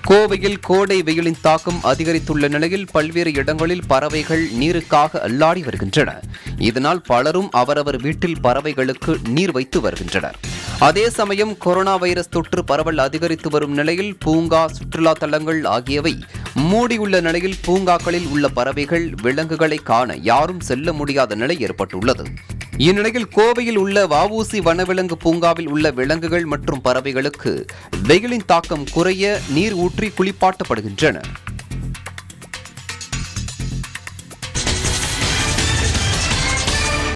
கோவையில் கோடை வெயிலின் தாக்கம் அதிகரித்துள்ள நிலையில் பல்வேறு இடங்களில் பறவைகள் நீருக்காக அல்லாடி வருகின்றன இதனால் பலரும் அவரவர் வீட்டில் பறவைகளுக்கு நீர் வைத்து வருகின்றனர் அதே சமயம் கொரோனா வைரஸ் தொற்று பரவல் அதிகரித்து வரும் நிலையில் பூங்கா சுற்றுலா தலங்கள் ஆகியவை மூடியுள்ள நிலையில் பூங்காக்களில் உள்ள பறவைகள் விலங்குகளை காண யாரும் செல்ல முடியாத நிலை ஏற்பட்டுள்ளது இந்நிலையில் கோவையில் உள்ள வஉசி வனவிலங்கு பூங்காவில் உள்ள விலங்குகள் மற்றும் பறவைகளுக்கு வெயிலின் தாக்கம் குறைய நீர் ஊற்றி குளிப்பாட்டப்படுகின்றன